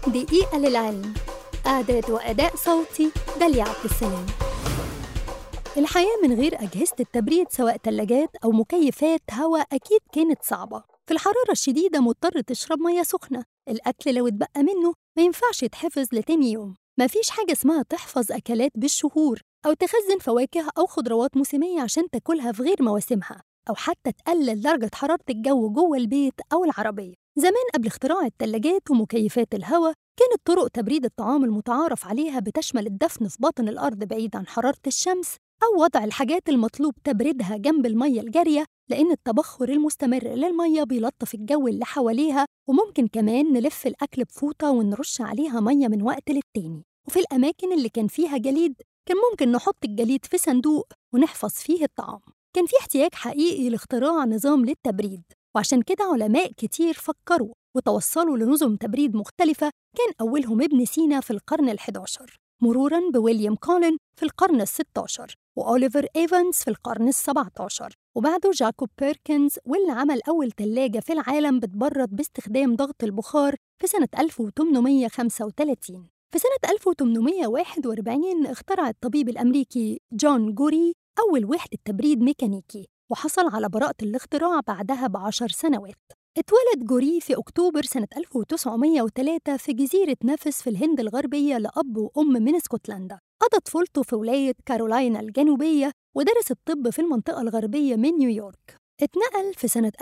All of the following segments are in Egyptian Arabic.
دقيقة للعلم إعداد وأداء صوتي داليا عبد السلام الحياة من غير أجهزة التبريد سواء تلاجات أو مكيفات هواء أكيد كانت صعبة في الحرارة الشديدة مضطر تشرب مية سخنة الأكل لو اتبقى منه ما ينفعش يتحفظ لتاني يوم مفيش حاجة اسمها تحفظ أكلات بالشهور أو تخزن فواكه أو خضروات موسمية عشان تاكلها في غير مواسمها أو حتى تقلل درجة حرارة الجو جوه البيت أو العربية زمان قبل اختراع التلاجات ومكيفات الهواء كانت طرق تبريد الطعام المتعارف عليها بتشمل الدفن في باطن الأرض بعيد عن حرارة الشمس أو وضع الحاجات المطلوب تبريدها جنب المية الجارية لأن التبخر المستمر للمية بيلطف الجو اللي حواليها وممكن كمان نلف الأكل بفوطة ونرش عليها مية من وقت للتاني وفي الأماكن اللي كان فيها جليد كان ممكن نحط الجليد في صندوق ونحفظ فيه الطعام كان في احتياج حقيقي لاختراع نظام للتبريد وعشان كده علماء كتير فكروا وتوصلوا لنظم تبريد مختلفة كان أولهم ابن سينا في القرن ال11 مرورا بويليام كولين في القرن ال16 وأوليفر إيفانز في القرن السبعتاشر وبعده جاكوب بيركنز واللي عمل أول تلاجة في العالم بتبرد باستخدام ضغط البخار في سنة 1835 في سنة 1841 اخترع الطبيب الأمريكي جون جوري أول وحدة تبريد ميكانيكي وحصل على براءة الاختراع بعدها بعشر سنوات اتولد جوري في أكتوبر سنة 1903 في جزيرة نفس في الهند الغربية لأب وأم من اسكتلندا قضى طفولته في ولاية كارولاينا الجنوبية ودرس الطب في المنطقة الغربية من نيويورك اتنقل في سنة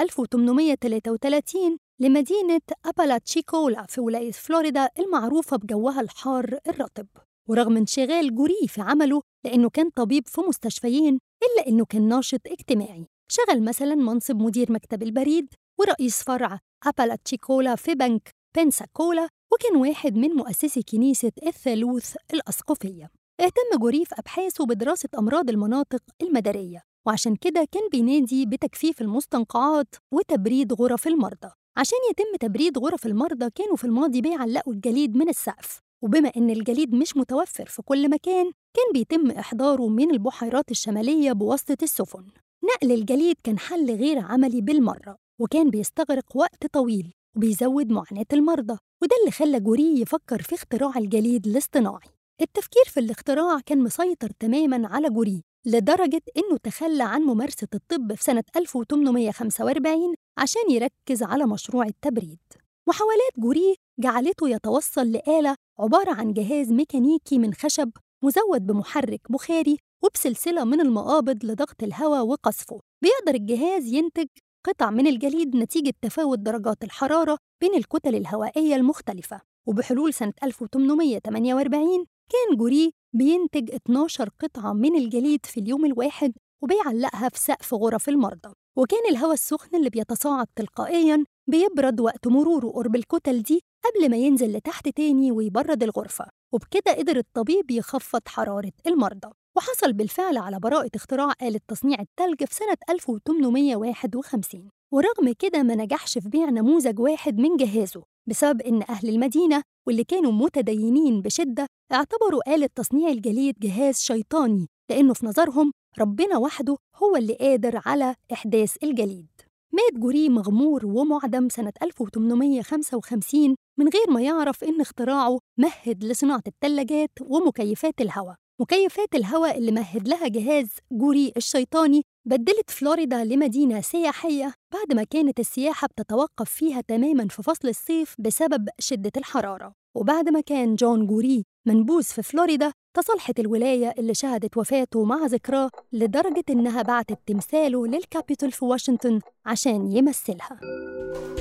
1833 لمدينة أبالاتشيكولا في ولاية فلوريدا المعروفة بجوها الحار الرطب ورغم انشغال جوري في عمله لأنه كان طبيب في مستشفيين إلا إنه كان ناشط اجتماعي شغل مثلا منصب مدير مكتب البريد ورئيس فرع أبالاتشيكولا في بنك بنساكولا وكان واحد من مؤسسي كنيسة الثالوث الأسقفية اهتم جوري في أبحاثه بدراسة أمراض المناطق المدارية وعشان كده كان بينادي بتجفيف المستنقعات وتبريد غرف المرضى عشان يتم تبريد غرف المرضى كانوا في الماضي بيعلقوا الجليد من السقف وبما إن الجليد مش متوفر في كل مكان كان بيتم إحضاره من البحيرات الشمالية بواسطة السفن نقل الجليد كان حل غير عملي بالمرة وكان بيستغرق وقت طويل وبيزود معاناة المرضى وده اللي خلى جوري يفكر في اختراع الجليد الاصطناعي التفكير في الاختراع كان مسيطر تماماً على جوري لدرجة إنه تخلى عن ممارسة الطب في سنة 1845 عشان يركز على مشروع التبريد محاولات جوري جعلته يتوصل لآلة عبارة عن جهاز ميكانيكي من خشب مزود بمحرك بخاري وبسلسلة من المقابض لضغط الهواء وقصفه بيقدر الجهاز ينتج قطع من الجليد نتيجة تفاوت درجات الحرارة بين الكتل الهوائية المختلفة وبحلول سنة 1848 كان جوري بينتج 12 قطعة من الجليد في اليوم الواحد وبيعلقها في سقف غرف المرضى وكان الهواء السخن اللي بيتصاعد تلقائياً بيبرد وقت مروره قرب الكتل دي قبل ما ينزل لتحت تاني ويبرد الغرفة وبكده قدر الطبيب يخفض حرارة المرضى وحصل بالفعل على براءة اختراع آلة تصنيع التلج في سنة 1851 ورغم كده ما نجحش في بيع نموذج واحد من جهازه بسبب إن أهل المدينة واللي كانوا متدينين بشدة اعتبروا آلة تصنيع الجليد جهاز شيطاني لأنه في نظرهم ربنا وحده هو اللي قادر على إحداث الجليد مات جوري مغمور ومعدم سنة 1855 من غير ما يعرف إن اختراعه مهد لصناعة الثلاجات ومكيفات الهواء مكيفات الهواء اللي مهد لها جهاز جوري الشيطاني بدلت فلوريدا لمدينة سياحية بعد ما كانت السياحة بتتوقف فيها تماماً في فصل الصيف بسبب شدة الحرارة وبعد ما كان جون جوري منبوذ في فلوريدا تصالحت الولاية اللي شهدت وفاته مع ذكراه لدرجة إنها بعتت تمثاله للكابيتول في واشنطن عشان يمثلها